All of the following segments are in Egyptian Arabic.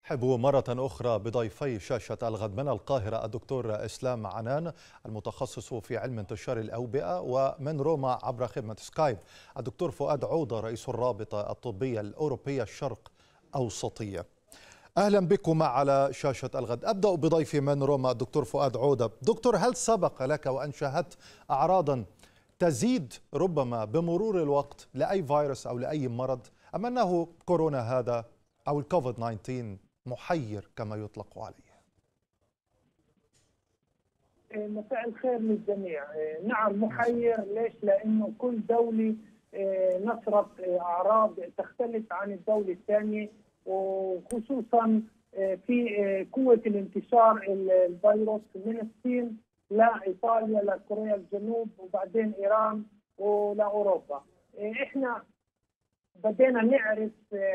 أرحب مرة أخرى بضيفي شاشة الغد من القاهرة الدكتور إسلام عنان المتخصص في علم انتشار الأوبئة ومن روما عبر خدمة سكايب الدكتور فؤاد عودة رئيس الرابطة الطبية الأوروبية الشرق أوسطية أهلا بكم على شاشة الغد أبدأ بضيفي من روما الدكتور فؤاد عودة دكتور هل سبق لك وأن شاهدت أعراضا تزيد ربما بمرور الوقت لأي فيروس أو لأي مرض أم أنه كورونا هذا أو الكوفيد 19 محير كما يطلق عليه مساء الخير للجميع نعم محير ليش لانه كل دوله نشرت اعراض تختلف عن الدوله الثانيه وخصوصا في قوه الانتشار الفيروس من الصين لايطاليا لكوريا الجنوب وبعدين ايران ولاوروبا احنا بدينا نعرف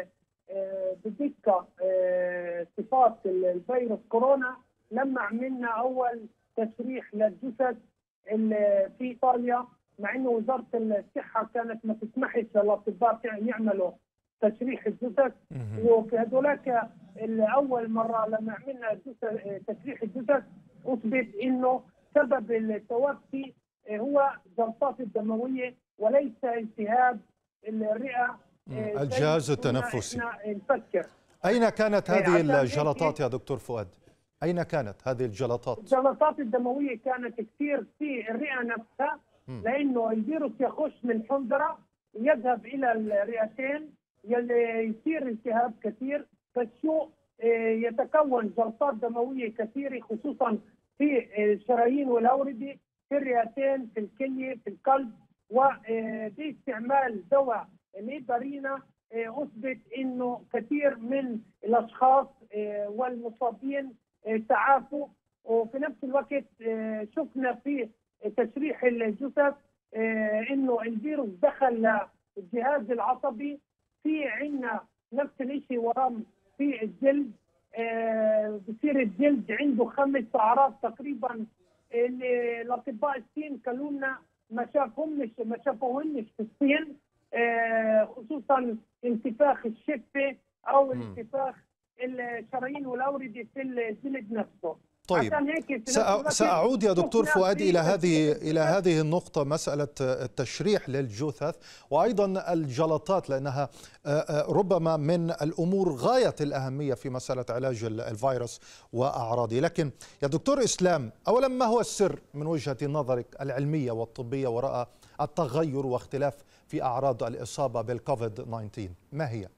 بدقه صفات الفيروس كورونا لما عملنا اول تشريح للجثث في ايطاليا مع انه وزاره الصحه كانت ما تسمحش للاطباء يعملوا تشريح الجثث وفي هذولاك اول مره لما عملنا تشريح الجثث اثبت انه سبب التوفي هو جلطات الدمويه وليس التهاب الرئه الجهاز التنفسي نفكر أين كانت هذه الجلطات يا دكتور فؤاد؟ أين كانت هذه الجلطات؟ الجلطات الدموية كانت كثير في الرئة نفسها لأنه الفيروس يخش من حنجرة يذهب إلى الرئتين يلي يصير التهاب كثير فالشو يتكون جلطات دموية كثيرة خصوصا في الشرايين والأوردة في الرئتين في الكلية في القلب وباستعمال دواء الإبرينا اثبت انه كثير من الاشخاص والمصابين تعافوا وفي نفس الوقت شفنا في تشريح الجثث انه الفيروس دخل للجهاز العصبي في عندنا نفس الشيء ورم في الجلد بصير الجلد عنده خمس اعراض تقريبا اللي الاطباء الصين قالوا لنا ما شافهمش ما شافوهنش في الصين خصوصا انتفاخ الشفه او انتفاخ الشرايين والاورده في الجلد نفسه طيب سأعود يا دكتور فؤاد إلى هذه إلى هذه النقطة مسألة التشريح للجثث وأيضا الجلطات لأنها ربما من الأمور غاية الأهمية في مسألة علاج الفيروس وأعراضه لكن يا دكتور إسلام أولا ما هو السر من وجهة نظرك العلمية والطبية وراء التغير واختلاف في أعراض الإصابة بالكوفيد 19 ما هي؟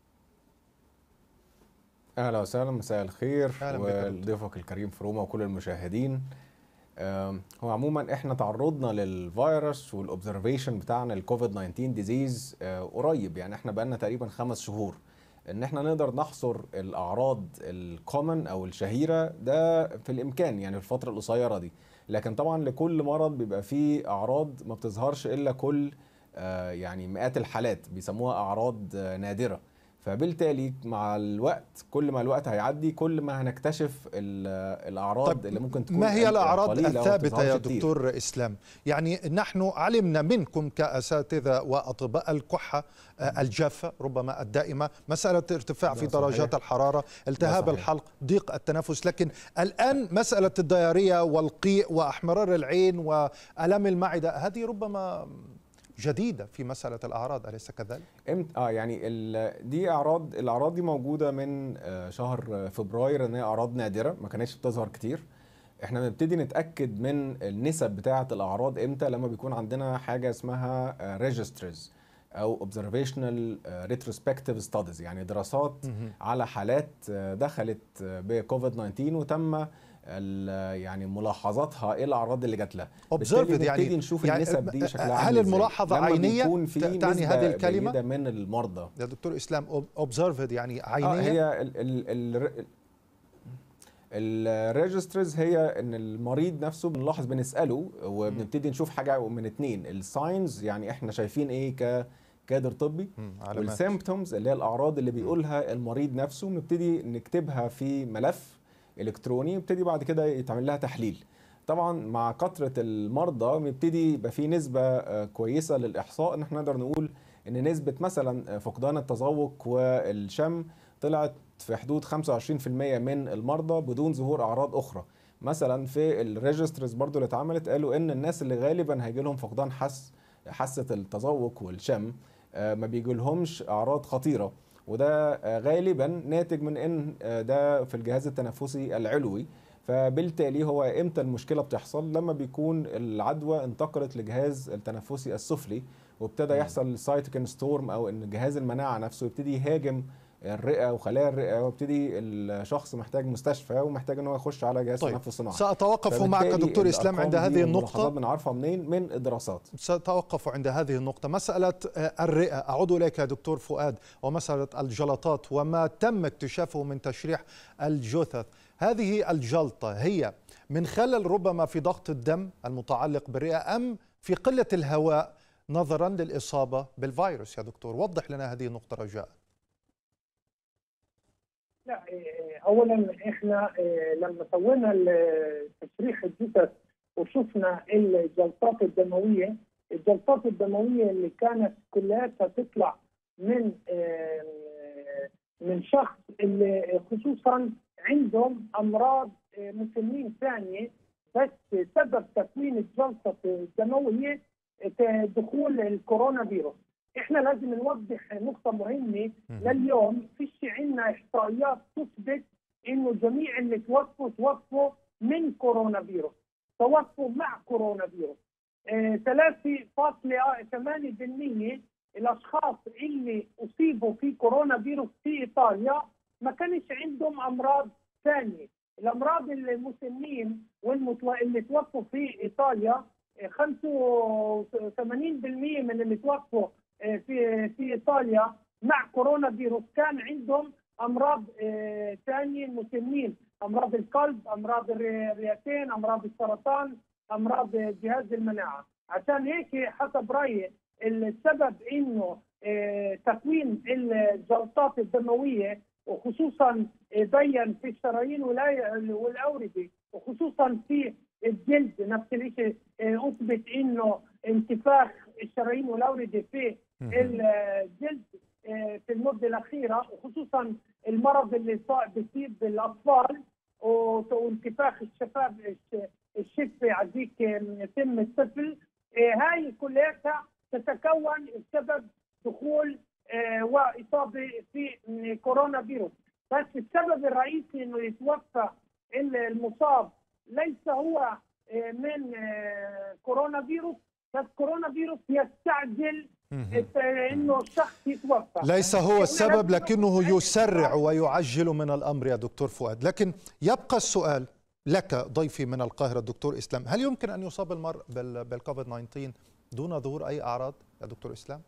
اهلا وسهلا مساء الخير وضيفك الكريم في روما وكل المشاهدين هو عموما احنا تعرضنا للفيروس والاوبزرفيشن بتاعنا الكوفيد 19 ديزيز قريب يعني احنا بقالنا تقريبا خمس شهور ان احنا نقدر نحصر الاعراض الكومن او الشهيره ده في الامكان يعني في الفتره القصيره دي لكن طبعا لكل مرض بيبقى فيه اعراض ما بتظهرش الا كل يعني مئات الحالات بيسموها اعراض نادره فبالتالي مع الوقت كل ما الوقت هيعدي كل ما هنكتشف الاعراض طيب اللي ممكن تكون ما هي الاعراض الثابته يا دكتور اسلام يعني نحن علمنا منكم كاساتذه واطباء الكحه الجافه ربما الدائمه مساله ارتفاع في درجات صحيح. الحراره التهاب الحلق ضيق التنفس لكن الان مساله الدياريه والقيء واحمرار العين والام المعده هذه ربما جديده في مساله الاعراض اليس كذلك؟ امتى اه يعني دي اعراض الاعراض دي موجوده من شهر فبراير ان هي اعراض نادره ما كانتش بتظهر كتير احنا بنبتدي نتاكد من النسب بتاعه الاعراض امتى لما بيكون عندنا حاجه اسمها ريجسترز او اوبزرفيشنال ريتروسبكتيف ستاديز يعني دراسات على حالات دخلت بكوفيد 19 وتم يعني ملاحظاتها ايه الاعراض اللي جات لها اوبزرفد يعني نشوف يعني النسب دي شكلها هل الملاحظه عينيه يكون في تعني هذه الكلمه من المرضى يا دكتور اسلام اوبزرفد يعني عينيه آه هي ال ال ال الريجسترز هي ان المريض نفسه بنلاحظ بنساله وبنبتدي نشوف حاجه من اتنين الساينز يعني احنا شايفين ايه ك كادر طبي والسيمبتومز اللي هي الاعراض اللي بيقولها المريض نفسه بنبتدي نكتبها في ملف الكتروني يبتدي بعد كده يتعمل لها تحليل طبعا مع كثره المرضى بيبتدي يبقى في نسبه كويسه للاحصاء ان احنا نقدر نقول ان نسبه مثلا فقدان التذوق والشم طلعت في حدود 25% من المرضى بدون ظهور اعراض اخرى مثلا في الريجسترز برضو اللي اتعملت قالوا ان الناس اللي غالبا هيجي لهم فقدان حس حاسه التذوق والشم ما بيجي لهمش اعراض خطيره وده غالبا ناتج من ان ده في الجهاز التنفسي العلوي فبالتالي هو امتى المشكله بتحصل لما بيكون العدوى انتقلت لجهاز التنفسي السفلي وابتدى يحصل سايتوكين ستورم او ان جهاز المناعه نفسه يبتدي يهاجم الرئه وخلايا الرئه وابتدي الشخص محتاج مستشفى ومحتاج ان هو يخش على جهاز طيب. تنفس صناعي ساتوقف معك دكتور اسلام عند هذه النقطه بنعرفها منين من الدراسات ساتوقف عند هذه النقطه مساله الرئه اعود اليك يا دكتور فؤاد ومساله الجلطات وما تم اكتشافه من تشريح الجثث هذه الجلطه هي من خلل ربما في ضغط الدم المتعلق بالرئه ام في قله الهواء نظرا للاصابه بالفيروس يا دكتور وضح لنا هذه النقطه رجاء لا اولا احنا لما سوينا تشريح الجثث وشفنا الجلطات الدمويه الجلطات الدمويه اللي كانت كلها تطلع من من شخص اللي خصوصا عندهم امراض مسنين ثانيه بس سبب تكوين الجلطه الدمويه دخول الكورونا فيروس احنا لازم نوضح نقطة مهمة لليوم فيش عندنا احصائيات تثبت انه جميع اللي توفوا توفوا من كورونا فيروس توفوا مع كورونا فيروس 3.8% الاشخاص اللي اصيبوا في كورونا فيروس في ايطاليا ما كانش عندهم امراض ثانيه الامراض المسنين والمتو... اللي توفوا في ايطاليا 85% من اللي توفوا في في ايطاليا مع كورونا فيروس كان عندهم امراض ثانيه مسنين امراض القلب امراض الرئتين امراض السرطان امراض جهاز المناعه عشان هيك حسب رايي السبب انه تكوين الجلطات الدمويه وخصوصا بين في الشرايين والاورده وخصوصا في الجلد نفس الشيء اثبت انه انتفاخ الشرايين والاورده في الجلد في المده الاخيره وخصوصا المرض اللي بيصيب بالاطفال وانتفاخ الشفاف الشفه عزيك سم الطفل هاي كلها تتكون بسبب دخول واصابه في كورونا فيروس بس السبب الرئيسي انه يتوفى المصاب ليس هو من كورونا فيروس بس كورونا فيروس يستعجل انه الشخص يتوفى ليس هو السبب لكنه يسرع ويعجل من الامر يا دكتور فؤاد لكن يبقى السؤال لك ضيفي من القاهره الدكتور اسلام هل يمكن ان يصاب المرء بالكوفيد 19 دون ظهور اي اعراض يا دكتور اسلام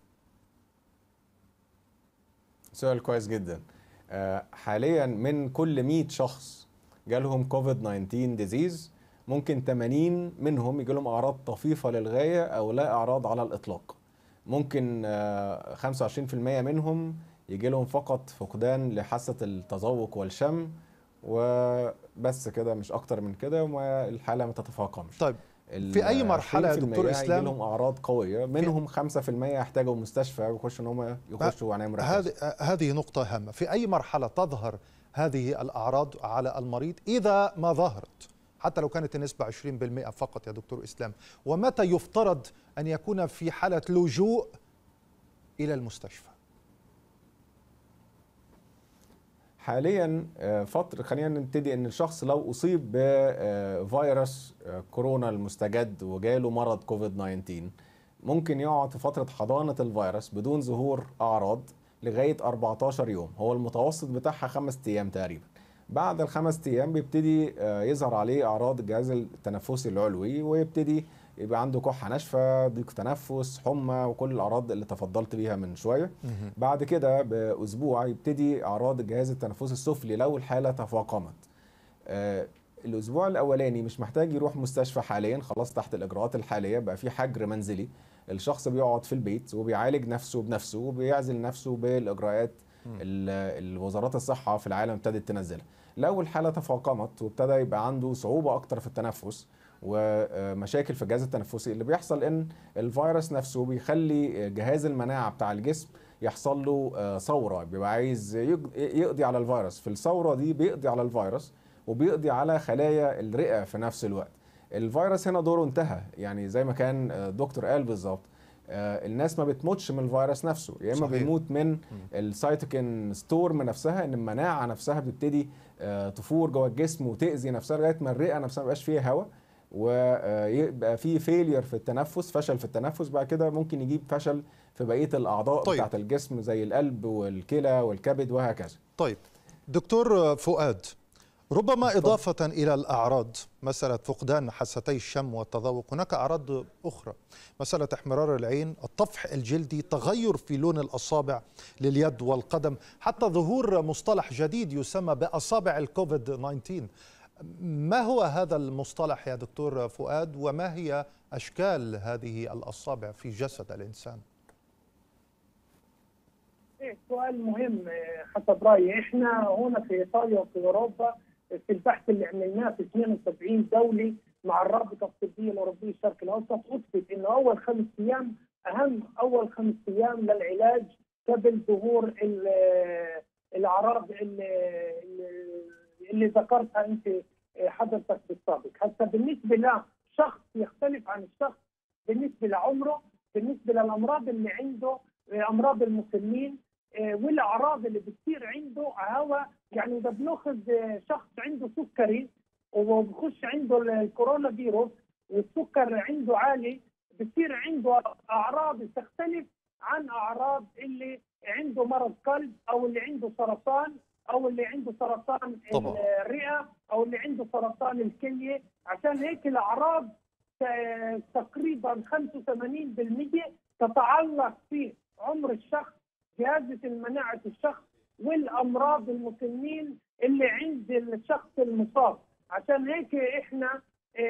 سؤال كويس جدا حاليا من كل 100 شخص جالهم كوفيد 19 ديزيز ممكن 80 منهم يجي لهم اعراض طفيفه للغايه او لا اعراض على الاطلاق ممكن 25% منهم يجي لهم فقط فقدان لحاسه التذوق والشم وبس كده مش اكتر من كده والحاله ما تتفاقمش طيب في اي مرحله يا دكتور اسلام لهم اعراض قويه منهم 5% يحتاجوا مستشفى ويخشوا ان هم يخشوا عنايه مركزه هذه هذه نقطه هامه في اي مرحله تظهر هذه الاعراض على المريض اذا ما ظهرت حتى لو كانت النسبه 20% فقط يا دكتور اسلام ومتى يفترض ان يكون في حاله لجوء الى المستشفى حاليا فترة خلينا نبتدي ان الشخص لو اصيب بفيروس كورونا المستجد وجاله مرض كوفيد 19 ممكن يقعد في فترة حضانة الفيروس بدون ظهور اعراض لغاية 14 يوم هو المتوسط بتاعها خمس ايام تقريبا بعد الخمس ايام بيبتدي يظهر عليه اعراض الجهاز التنفسي العلوي ويبتدي يبقى عنده كحه ناشفه ضيق تنفس حمى وكل الاعراض اللي تفضلت بيها من شويه بعد كده باسبوع يبتدي اعراض الجهاز التنفسي السفلي لو الحاله تفاقمت آه الاسبوع الاولاني مش محتاج يروح مستشفى حاليا خلاص تحت الاجراءات الحاليه بقى في حجر منزلي الشخص بيقعد في البيت وبيعالج نفسه بنفسه وبيعزل نفسه بالاجراءات الوزارات الصحه في العالم ابتدت تنزلها لو الحاله تفاقمت وابتدى يبقى عنده صعوبه اكتر في التنفس ومشاكل في الجهاز التنفسي اللي بيحصل ان الفيروس نفسه بيخلي جهاز المناعه بتاع الجسم يحصل له ثوره بيبقى عايز يقضي على الفيروس في الثوره دي بيقضي على الفيروس وبيقضي على خلايا الرئه في نفس الوقت الفيروس هنا دوره انتهى يعني زي ما كان دكتور قال بالظبط الناس ما بتموتش من الفيروس نفسه يا اما بيموت من السيتوكين ستورم نفسها ان المناعه نفسها بتبتدي تفور جوه الجسم وتاذي نفسها لغايه ما الرئه نفسها ما يبقاش فيها هواء ويبقى في فيلير في التنفس فشل في التنفس بعد كده ممكن يجيب فشل في بقيه الاعضاء طيب. بتاعت الجسم زي القلب والكلى والكبد وهكذا طيب دكتور فؤاد ربما إضافة إلى الأعراض مسألة فقدان حستي الشم والتذوق هناك أعراض أخرى مسألة احمرار العين الطفح الجلدي تغير في لون الأصابع لليد والقدم حتى ظهور مصطلح جديد يسمى بأصابع الكوفيد 19 ما هو هذا المصطلح يا دكتور فؤاد وما هي أشكال هذه الأصابع في جسد الإنسان سؤال مهم حسب رايي احنا هنا في ايطاليا وفي اوروبا في البحث اللي عملناه في 72 دوله مع الرابطه الطبيه الاوروبيه الشرق الاوسط اثبت انه اول خمس ايام اهم اول خمس ايام للعلاج قبل ظهور الاعراض اللي, اللي ذكرتها انت حضرتك بالسابق، هسه بالنسبه لشخص يختلف عن الشخص بالنسبه لعمره، بالنسبه للامراض اللي عنده امراض المسنين والاعراض اللي بتصير عنده هو يعني اذا بناخذ شخص عنده سكري وبخش عنده الكورونا فيروس والسكر عنده عالي بصير عنده اعراض تختلف عن اعراض اللي عنده مرض قلب او اللي عنده سرطان او اللي عنده سرطان طبعا. الرئه او اللي عنده سرطان الكليه عشان هيك الاعراض تقريبا 85% تتعلق في عمر الشخص جهازة المناعة الشخص والأمراض المسنين اللي عند الشخص المصاب عشان هيك إحنا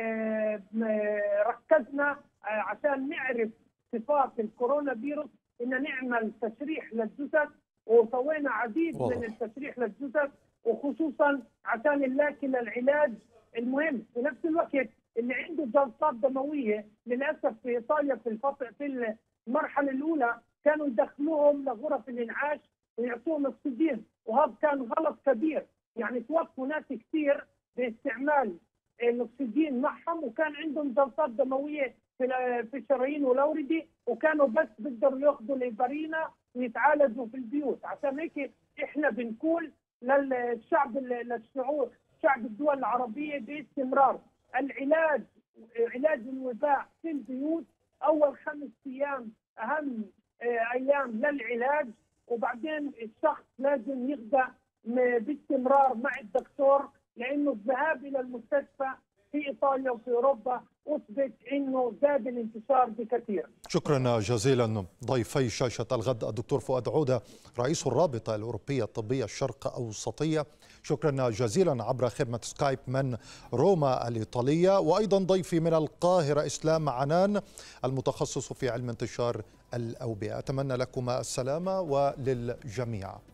ركزنا عشان نعرف صفات الكورونا فيروس إن نعمل تشريح للجثث وسوينا عديد واضح. من التشريح للجثث وخصوصا عشان نلاقي للعلاج المهم في نفس الوقت اللي عنده جلطات دمويه للاسف في ايطاليا في الفتره في المرحله الاولى كانوا يدخلوهم لغرف الانعاش ويعطوهم اكسجين وهذا كان غلط كبير يعني توفوا ناس كثير باستعمال الاكسجين معهم وكان عندهم جلطات دمويه في في الشرايين والاورده وكانوا بس بيقدروا ياخذوا الهيبرينا ويتعالجوا في البيوت عشان هيك احنا بنقول للشعب للشعوب شعب الدول العربيه باستمرار العلاج علاج الوباء في البيوت اول خمس ايام اهم ايام للعلاج وبعدين الشخص لازم يبدا باستمرار مع الدكتور لانه الذهاب الى المستشفى في ايطاليا وفي اوروبا اثبت انه زاد الانتشار بكثير. شكرا جزيلا ضيفي شاشه الغد الدكتور فؤاد عوده رئيس الرابطه الاوروبيه الطبيه الشرق اوسطيه، شكرا جزيلا عبر خدمه سكايب من روما الايطاليه وايضا ضيفي من القاهره اسلام عنان المتخصص في علم انتشار الاوبئه، اتمنى لكم السلامه وللجميع.